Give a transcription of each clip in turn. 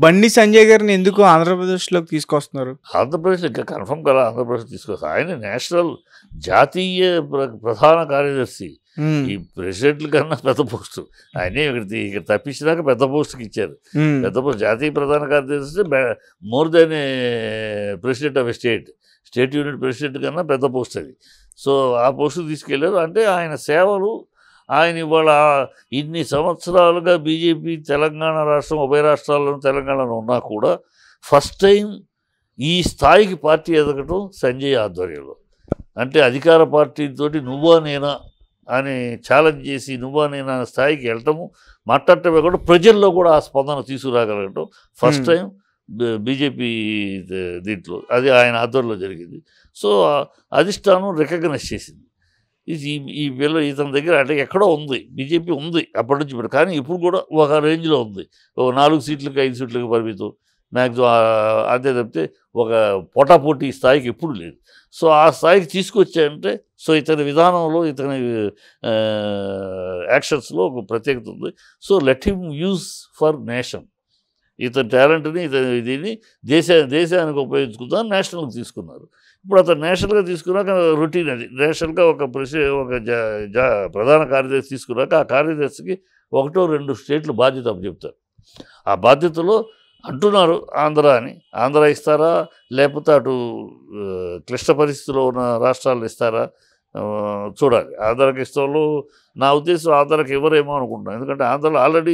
బండి సంజయ్ గారిని ఎందుకు ఆంధ్రప్రదేశ్లోకి తీసుకొస్తున్నారు ఆంధ్రప్రదేశ్ ఇంకా కన్ఫర్మ్ కదా ఆంధ్రప్రదేశ్ తీసుకొస్తారు ఆయన నేషనల్ జాతీయ ప్ర- ప్రధాన కార్యదర్శి ఉమ్, ఈ ప్రెసిడెంట్ల కన్నా పెద్ద పోస్టు ఆయనే ఇక్కడ తీ- ఇక్కడ తప్పించినాక పెద్ద పోస్టుకి ఇచ్చారు ఉమ్, పెద్ద పోస్ట్ జాతీయ ప్రధాన కార్యదర్శి more than president of state state unit president కన్నా పెద్ద పోస్ట్ అది సో ఆ పోస్టు తీసుకెళ్లారు అంటే ఆయన సేవలు ఆయన ఇవాళ ఇన్ని సంవత్సరాలుగా బీజేపీ తెలంగాణ రాష్ట్రం ఉభయ రాష్ట్రాల్లో తెలంగాణలో ఉన్నా కూడా ఫస్ట్ టైం ఈ స్థాయికి పార్టీ ఎదగటం సంజయ్ ఆధ్వర్యంలో అంటే అధికార పార్టీతోటి నువ్వా నేనా అని ఛాలెంజ్ చేసి నువ్వా నేనా అనే స్థాయికి వెళ్ళటము మాట్లాడటమే కూడా ప్రజల్లో కూడా ఆ స్పందన తీసుకురాగలగటం ఫస్ట్ Hmm. టైం బీజేపీ దీంట్లో అది ఆయన ఆధ్వర్యంలో జరిగింది సో ఆ అధిష్టానం రికగ్నైజ్ చేసింది ఇది ఈ- ఈ పిల్ల ఇతని దగ్గర అంటే ఎక్కడో ఉంది బీజేపీ ఉంది అప్పటి నుంచి ఇప్పుడు కానీ ఇప్పుడు కూడా ఒక రేంజ్లో ఉంది ఒక నాలుగు సీట్లకి ఐదు సీట్లకి పరిమితం మ్యాక్సిమం అంతే తప్పితే ఒక పోటాపోటీ స్థాయికి ఎప్పుడు లేదు సో ఆ స్థాయికి తీసుకొచ్చాయంటే సో ఇతని విధానంలో ఇతని ఆ, యాక్షన్స్లో ఒక ప్రత్యేకత ఉంది so let him use for nation ఇతని టాలెంట్ని ఇతని దీన్ని దేశ దేశానికి ఉపయోగించుకుందాం నేషనల్కి తీసుకున్నారు ఇప్పుడు అతను నేషనల్గా తీసుకున్నాక రొటీన్ అది నేషనల్గా ఒక ప్రెసి ఒక జా జా ప్రధాన కార్యదర్శి తీసుకున్నాక ఆ కార్యదర్శికి ఒకటో రెండు స్టేట్లు బాధ్యత చెప్తారు ఆ బాధ్యతలో అంటున్నారు ఆంధ్ర అని ఆంధ్ర ఇస్తారా లేకపోతే అటు ఆ, క్లిష్ట పరిస్థితిలో ఉన్న రాష్ట్రాలు ఇస్తారా ఆ, చూడాలి ఆంధ్రాకి ఇస్తాళ్ళు నా ఉద్దేశం ఆంధ్రాకి ఇవ్వరేమో అనుకుంటున్నాను ఎందుకంటే ఆంధ్రలో ఆల్రెడీ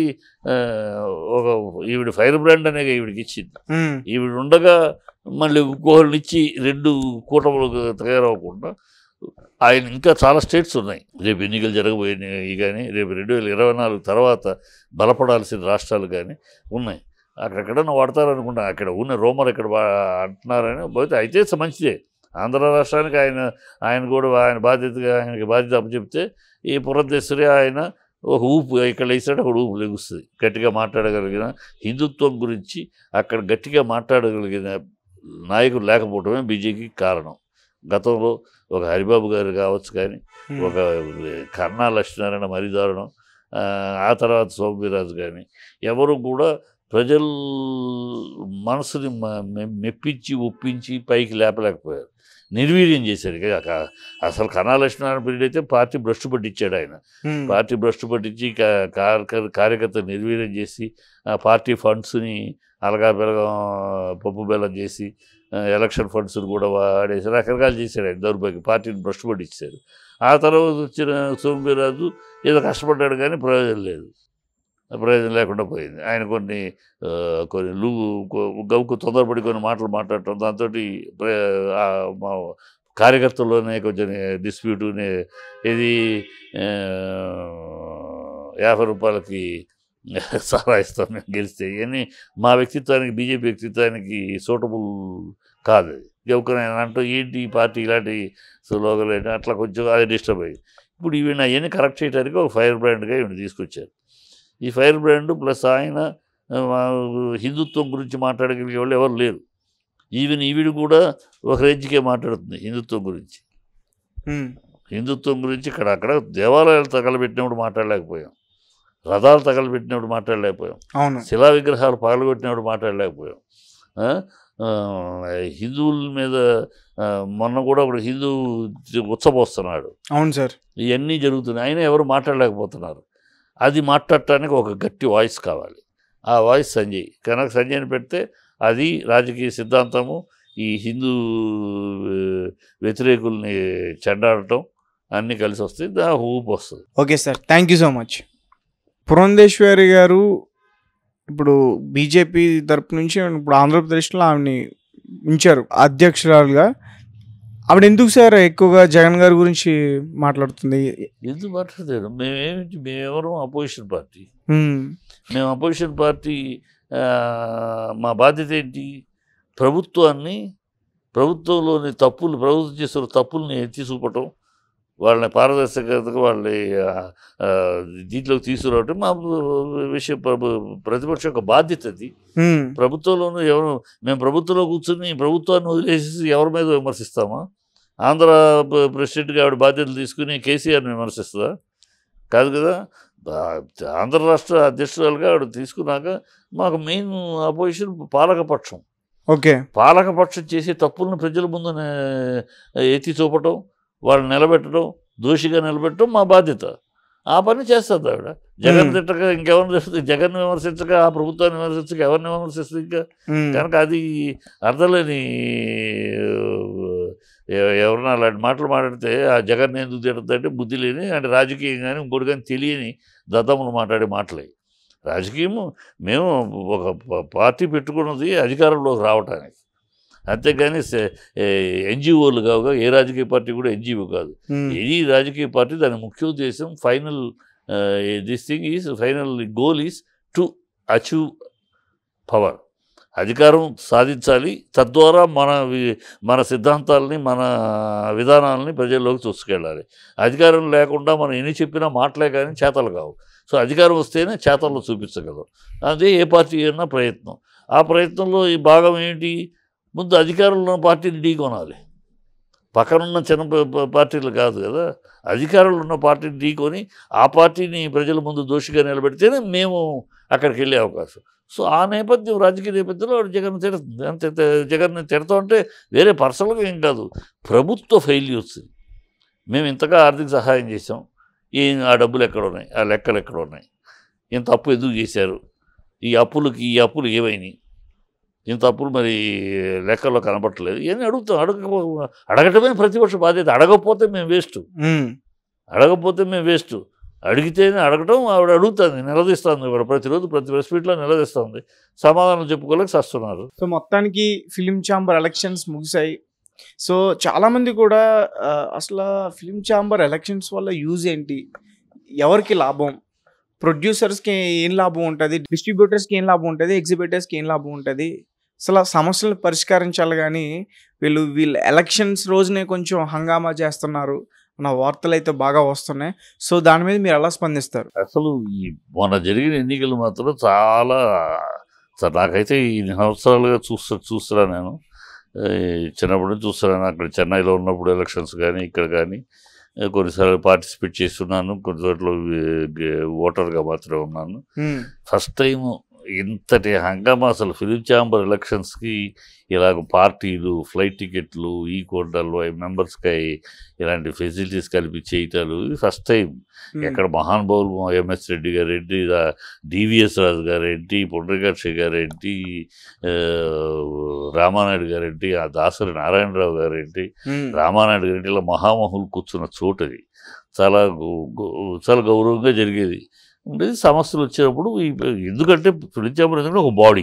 ఒక ఈవిడ ఫైర్ బ్రాండ్ అనేది ఈవిడికి ఇచ్చింది ఉమ్, ఈవిడ ఉండగా మళ్ళీ ఇంకోళ్ళని ఇచ్చి రెండు కూటములు తయారవ్వకుండా ఆయన ఇంకా చాలా స్టేట్స్ ఉన్నాయి రేపు ఎన్నికలు జరగబోయినాయి కానీ రేపు రెండు వేల ఇరవై నాలుగు తర్వాత బలపడాల్సిన రాష్ట్రాలు కానీ ఉన్నాయి అక్కడెక్కడన్నా వాడతారనుకుంటా అక్కడ ఉన్న రోమర్ ఇక్కడ వా- అంటున్నారని పోతే అయితే స- మంచిదే ఆంధ్ర రాష్ట్రానికి ఆయన ఆయన కూడా ఆయన బాధ్యతగా ఆయనకి బాధ్యత అప్పచెప్తే ఈ పురంధేశ్వరి ఆయన ఒక ఊపు ఇక్కడ వేసాడు అక్కడ ఊపు లెగుస్తుంది గట్టిగా మాట్లాడగలిగిన హిందుత్వం గురించి అక్కడ గట్టిగా మాట్లాడగలిగిన నాయకులు లేకపోవడమే బీజేపీకి కారణం గతంలో ఒక హరిబాబు గారు కావచ్చు కానీ ఉమ్, ఒక కర్ణా లక్ష్మీనారాయణ మరీ దారుణం ఆ, ఆ తర్వాత సోమవీరాజు కానీ ఎవరు కూడా ప్రజల మనసుని మ- మె- మెప్పించి ఒప్పించి పైకి లేపలేకపోయారు నిర్వీర్యం చేశారు ఇక క- అసలు కన్నా లక్ష్మీనారాయణ పీరియడ్ అయితే పార్టీ భ్రష్టు పట్టించాడు ఆయన ఉమ్, పార్టీ భ్రష్టు పట్టించి కా- కార్యకర్త కార్యకర్త నిర్వీర్యం చేసి ఆ పార్టీ ఫండ్స్ని అలగా బెలగం పప్పు బెల్లం చేసి ఆ, ఎలక్షన్ ఫండ్స్ని కూడా వాడేసి రకరకాలు చేశాడు ఆయన దౌర్భాగ్యం పార్టీని భ్రష్టు పట్టించాడు ఆ తర్వాత వచ్చిన సోమవీరాజు ఏదో కష్టపడ్డాడు కానీ ప్రయోజనం లేదు ప్రయోజనం లేకుండా పోయింది ఆయన కొన్ని ఆ, కొన్ని లూ కొ- గవుకు తొందరపడి కొన్ని మాటలు మాట్లాడటం దాంతో మా కార్యకర్తల్లోనే కొంచెం డిస్ప్యూటునే ఇది ఆ, యాభై రూపాయలకి సారా ఇస్తాం మేము గెలిస్తే ఇవన్నీ మా వ్యక్తిత్వానికి బీజేపీ వ్యక్తిత్వానికి సూటబుల్ కాదు అది గెలుకుని ఆయన అంటూ ఏంటి ఈ పార్టీ ఇలాంటి స్లోగలు ఏంటి అట్లా కొంచెం అది డిస్టర్బ్ అయ్యింది ఇప్పుడు ఈవిడ అవన్నీ కరెక్ట్ చేయడానికి ఒక ఫైర్ బ్రాండ్గా ఈవిడ తీసుకొచ్చారు ఈ ఫైర్ బ్రాండ్ ప్లస్ ఆయన ఆ, హిందుత్వం గురించి మాట్లాడగలిగే వాళ్ళు ఎవరు లేరు ఈవెన్ ఈవిడ కూడా ఒక రేంజ్కే మాట్లాడుతుంది హిందుత్వం గురించి ఉమ్, హిందుత్వం గురించి ఇక్కడ అక్కడ దేవాలయాలు తగలబెట్టినప్పుడు మాట్లాడలేకపోయాం రథాలు తగలబెట్టినప్పుడు మాట్లాడలేకపోయాం అవును శిలా విగ్రహాలు పగలగొట్టినప్పుడు మాట్లాడలేకపోయాం ఆ? ఆ, హిందువుల మీద ఆ, మొన్న కూడా ఒక హిందూ ఉచ్చబోస్తున్నాడు అవును సార్ ఇవన్నీ జరుగుతున్నాయి అయినా ఎవరు మాట్లాడలేకపోతున్నారు అది మాట్లాడటానికి ఒక గట్టి వాయిస్ కావాలి ఆ వాయిస్ సంజయ్ కనుక సంజయ్ని పెడితే అది రాజకీయ సిద్ధాంతము ఈ హిందూ ఆ, వ్యతిరేకుల్ని చెండాడటం అన్నీ కలిసి వస్తాయి దా ఊపు వస్తుంది okay sir thank you so much Purandeswari garu ఇప్పుడు బీజేపీ తరపు నుంచి ఇప్పుడు ఆంధ్రప్రదేశ్లో ఆవిడని ఉంచారు అధ్యక్షురాలుగా ఆవిడ ఎందుకు సార్ ఎక్కువగా జగన్ గారి గురించి మాట్లాడుతుంది ఎందుకు మాట్లాడతారు మేమేమి మేమెవరం అపోజిషన్ పార్టీ ఉమ్, మేము అపోజిషన్ పార్టీ ఆ, మా బాధ్యత ఏంటి ప్రభుత్వాన్ని ప్రభుత్వంలోని తప్పులు ప్రభుత్వం చేస్తున్న తప్పుల్ని ఎత్తి చూపటం వాళ్ళని పారదర్శకతగా వాళ్ళని ఆ, ఆ, దీంట్లోకి తీసుకురావటం మా విషయం ప్రభు- ప్రతిపక్షం యొక్క బాధ్యత అది ఉమ్, ప్రభుత్వంలోనూ ఎవరు మేము ప్రభుత్వంలో కూర్చుని ప్రభుత్వాన్ని వదిలేసి ఎవరి మీద విమర్శిస్తామా ఆంధ్ర ప్ర- ప్రెసిడెంట్గా ఆవిడ బాధ్యతలు తీసుకుని కేసీఆర్ని విమర్శిస్తుందా కాదు కదా ఆ, ఆంధ్ర రాష్ట్ర అధ్యక్షురాలుగా ఆవిడ తీసుకున్నాక మాకు మెయిన్ అపోజిషన్ పాలకపక్షం ఓకే పాలకపక్షం చేసే తప్పులను ప్రజల ముందు నే- ఎత్తి చూపటం వాళ్ళని నిలబెట్టడం దోషిగా నిలబెట్టడం మా బాధ్యత ఆ పని చేస్తుంది ఆవిడ జగన్ Hmm. తిట్టక ఇంకెవరిని తిడుతుంది జగన్ విమర్శించక ఆ ప్రభుత్వాన్ని విమర్శించక ఎవరిని విమర్శిస్తుంది ఇంకా ఉమ్, కనుక అది అర్థలేని ఎ- ఎవరన్నా అలాంటి మాటలు మాట్లాడితే ఆ జగన్ ఎందుకు తిడుతుందంటే బుద్ధి లేని అంటే రాజకీయం కానీ ఇంకోటి కానీ తెలియని దద్దములు మాట్లాడే మాటలే రాజకీయము మేము ఒక ప- పార్టీ పెట్టుకున్నది అధికారంలోకి రావటానికి అంతేగాని ఎన్జిఓలు కావుగా ఏ రాజకీయ పార్టీ కూడా ఎన్జిఓ కాదు ఉమ్, ఎనీ రాజకీయ పార్టీ దాని ముఖ్య ఉద్దేశం final this thing is final goal is to achieve power అధికారం సాధించాలి తద్వారా మన వి- మన సిద్ధాంతాలని మన విధానాలని ప్రజల్లోకి చూసుకెళ్ళాలి అధికారం లేకుండా మనం ఎన్ని చెప్పినా మాటలే కానీ చేతలు కావు సో అధికారం వస్తేనే చేతల్లో చూపించగలం అదే ఏ పార్టీ అయినా ప్రయత్నం ఆ ప్రయత్నంలో ఈ భాగం ఏంటి ముందు అధికారంలో ఉన్న పార్టీని ఢీకొనాలి పక్కనున్న చిన్న ప- ప- పార్టీలు కాదు కదా అధికారంలో ఉన్న పార్టీని ఢీకొని ఆ పార్టీని ప్రజల ముందు దోషిగా నిలబెడితేనే మేము అక్కడికి వెళ్ళే అవకాశం సో ఆ నేపథ్యం రాజకీయ నేపథ్యంలో ఆవిడ జగన్ తిడుతుంది అంతే తే- జగన్ని తిడతా ఉంటే వేరే పర్సనల్గా ఏం కాదు ప్రభుత్వ ఫెయిల్యూర్స్ మేము ఇంతగా ఆర్థిక సహాయం చేసాం ఈ ఆ డబ్బులు ఎక్కడ ఉన్నాయి ఆ లెక్కలు ఎక్కడ ఉన్నాయి ఇంత అప్పు ఎందుకు చేశారు ఈ అప్పులకి ఈ అప్పులు ఏమైనాయి ఇంత అప్పులు మరి లెక్కల్లో కనపట్టలేదు ఇవన్నీ అడుగుతాం అడగ అడగటమే ప్రతిపక్ష బాధ్యత అడగకపోతే మేము వేస్ట్ ఉమ్, అడగకపోతే మేము వేస్ట్ అడిగితేనే అడగటం ఆవిడ అడుగుతుంది నిలదీస్తుంది ఆవిడ ప్రతిరోజు ప్రతి ప్రెస్ మీట్లో నిలదీస్తుంది సమాధానం చెప్పుకోలేక వస్తున్నారు సో మొత్తానికి ఫిలిం ఛాంబర్ ఎలక్షన్స్ ముగిశాయి సో చాలా మంది కూడా ఆ, అసలు ఫిలిం ఛాంబర్ ఎలక్షన్స్ వల్ల యూజ్ ఏంటి ఎవరికి లాభం ప్రొడ్యూసర్స్కి ఏం లాభం ఉంటుంది డిస్ట్రిబ్యూటర్స్కి ఏం లాభం ఉంటుంది ఎగ్జిబిటర్స్కి ఏం లాభం ఉంటుంది అసలు ఆ సమస్యలను పరిష్కరించాలి కానీ వీళ్ళు వీళ్ళు ఎలక్షన్స్ రోజునే కొంచెం హంగామా చేస్తున్నారు అన్న వార్తలు అయితే బాగా వస్తున్నాయి సో దాని మీద మీరు ఎలా స్పందిస్తారు అసలు ఈ మొన్న జరిగిన ఎన్నికలు మాత్రం చాలా స- నాకైతే ఈ సంవత్సరాలుగా చూస్తా చూస్తున్నా నేను ఈ చిన్నప్పటి నుంచి చూస్తున్నాను అక్కడ చెన్నైలో ఉన్నప్పుడు ఎలక్షన్స్ కానీ ఇక్కడ కానీ ఏ, కొన్నిసార్లు పార్టిసిపేట్ చేస్తున్నాను కొన్ని చోట్ల ఓటర్గా మాత్రమే ఉన్నాను ఉమ్, ఫస్ట్ టైం ఇంతటి హంగామా అసలు ఫిలిం ఛాంబర్ ఎలక్షన్స్కి ఇలాగ పార్టీలు ఫ్లైట్ టికెట్లు ఈ కోటాలు మెంబర్స్కి ఇలాంటి ఫెసిలిటీస్ కలిపి చేయటాలు ఇది ఫస్ట్ టైం ఉమ్, ఎక్కడ మహానుభావులు ఎంఎస్ రెడ్డి గారు ఏంటి డివిఎస్ రాజు గారు ఏంటి పుండ్రకాక్షి గారు ఏంటి ఆ, రామానాయుడు గారు ఏంటి ఆ దాసరి నారాయణరావు గారు ఏంటి ఉమ్, రామానాయుడు గారు ఏంటి ఇలా మహామహులు కూర్చున్న చోటది చాలా గౌ- గౌ- చాలా గౌరవంగా జరిగేది ఉండేది సమస్యలు వచ్చినప్పుడు ఈ ఎందుకంటే ఫిలించాంబర్ ఎందుకంటే ఒక బాడీ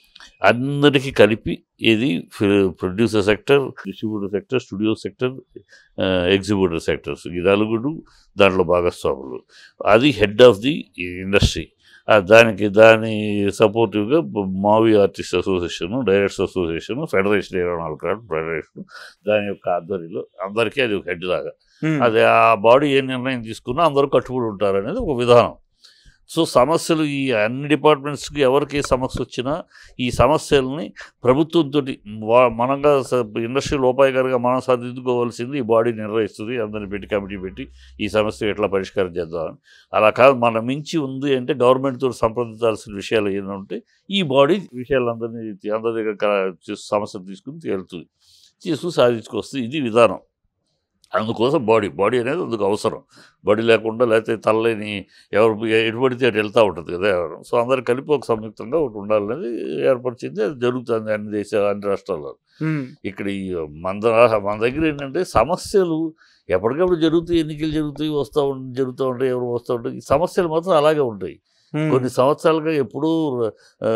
అందరికీ కలిపి ఇది producer sector distributor sector studio sector exhibitor sectors ఈ నలుగురు దాంట్లో భాగస్వాములు అది హెడ్ ఆఫ్ ది ఇండస్ట్రీ దానికి దాని సపోర్టివ్గా movie artist association directors association federation ఇరవై నాలుగు క్రాఫ్ట్ ఫెడరేషన్ దాని యొక్క ఆధ్వర్యంలో అందరికీ అది ఒక హెడ్ లాగా ఉమ్, అది ఆ బాడీ ఏ నిర్ణయం తీసుకున్నా అందరూ కట్టుబడి ఉంటారు అనేది ఒక విధానం సో సమస్యలు ఈ అన్ని డిపార్ట్మెంట్స్కి ఎవరికి ఏ సమస్య వచ్చినా ఈ సమస్యల్ని ప్రభుత్వంతో మనంగా స- ఇండస్ట్రీ లోపాయకారిగా మనం సర్దిద్దుకోవాల్సింది ఈ బాడీ నిర్వహిస్తుంది అందరిని పెట్టి కమిటీ పెట్టి ఈ సమస్య ఎట్లా పరిష్కారం చేద్దామని అలా కాదు మన మించి ఉంది అంటే గవర్నమెంట్తో సంప్రదించాల్సిన విషయాలు ఏంటంటే ఈ బాడీ విషయాలందరినీ అందరి దగ్గర క- చేసి సమస్యలు తీసుకుని తేలుతుంది తీసుకుని సాధించుకొస్తుంది ఇది విధానం అందుకోసం బాడీ బాడీ అనేది అందుకు అవసరం బాడీ లేకుండా లేకపోతే తల్లని ఎవరు ఎటు పడితే అటు వెళ్తూ ఉంటుంది కదా ఎవరు సో అందరు కలిపి ఒక సంయుక్తంగా ఒకటి ఉండాలనేది ఏర్పరిచింది అది జరుగుతుంది అన్ని దేశాలు అన్ని రాష్ట్రాల్లో ఉమ్, ఇక్కడ ఈ మన దా- మన దగ్గర ఏంటంటే సమస్యలు ఎప్పటికప్పుడు జరుగుతాయి ఎన్నికలు జరుగుతాయి వస్తూ ఉండి జరుగుతూ ఉంటాయి ఎవరు వస్తూ ఉంటాయి ఈ సమస్యలు మాత్రం అలాగే ఉంటాయి ఉమ్, కొన్ని సంవత్సరాలుగా ఎప్పుడూ ఆ,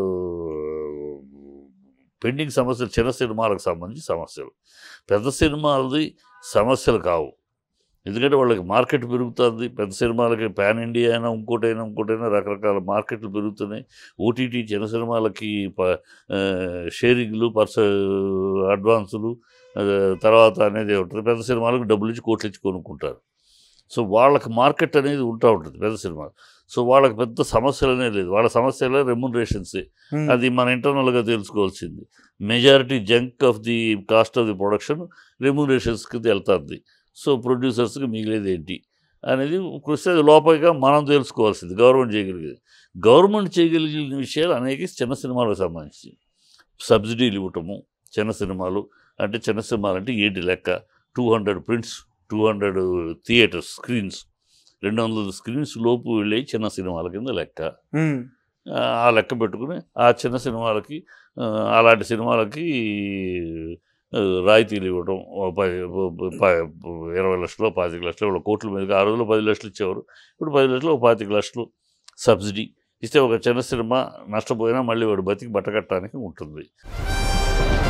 పెండింగ్ సమస్యలు చిన్న సినిమాలకు సంబంధించి సమస్యలు పెద్ద సినిమాలది సమస్యలు కావు ఎందుకంటే వాళ్ళకి మార్కెట్ పెరుగుతుంది పెద్ద సినిమాలకి పాన్ ఇండియా అయినా ఇంకోటైనా ఇంకోటైనా రకరకాల మార్కెట్లు పెరుగుతున్నాయి ఓటీటీ చిన్న సినిమాలకి ప ఆ, షేరింగ్లు పర్స అడ్వాన్సులు ఆ, తర్వాత అనేది ఉంటుంది పెద్ద సినిమాలకు డబ్బులు ఇచ్చి కోట్లు ఇచ్చి కొనుక్కుంటారు సో వాళ్ళకి మార్కెట్ అనేది ఉంటా ఉంటుంది పెద్ద సినిమాలు సో వాళ్ళకి పెద్ద సమస్యలు అనేది లేదు వాళ్ళ సమస్యలే రెమ్యునరేషన్సే ఉమ్, అది మన ఇంటర్నల్గా తెలుసుకోవాల్సింది majority chunk of the cost of the production రెమ్యునరేషన్స్కి వెళ్తుంది సో ప్రొడ్యూసర్స్కి మిగిలేది ఏంటి అనేది వస్తే అది లోపలిగా మనం తెలుసుకోవాల్సింది గవర్నమెంట్ చేయగలిగేది గవర్నమెంట్ చేయగలిగిన విషయాలు అనేక చిన్న సినిమాలకు సంబంధించి సబ్సిడీలు ఇవ్వటము చిన్న సినిమాలు అంటే చిన్న సినిమాలు అంటే ఏంటి లెక్క two hundred prints two hundred theatres screens రెండు వందల స్క్రీన్స్ లోపు వెళ్ళే చిన్న సినిమాల కింద లెక్క ఉమ్, ఆ ఆ లెక్క పెట్టుకుని ఆ చిన్న సినిమాలకి ఆ, అలాంటి సినిమాలకి ఆ, రాయితీలు ఇవ్వడం ఓ పది ప- ప- ఇరవై లక్షలు పాతిక లక్షలు ఇవ్వడం కోట్ల మీదకి ఆ రోజుల్లో పది లక్షలు ఇచ్చేవారు ఇప్పుడు పది లక్షలు ఒక పాతిక లక్షలు సబ్సిడీ ఇస్తే ఒక చిన్న సినిమా నష్టపోయినా మళ్ళీ వాడు బతికి బట్టకట్టడానికి ఉంటుంది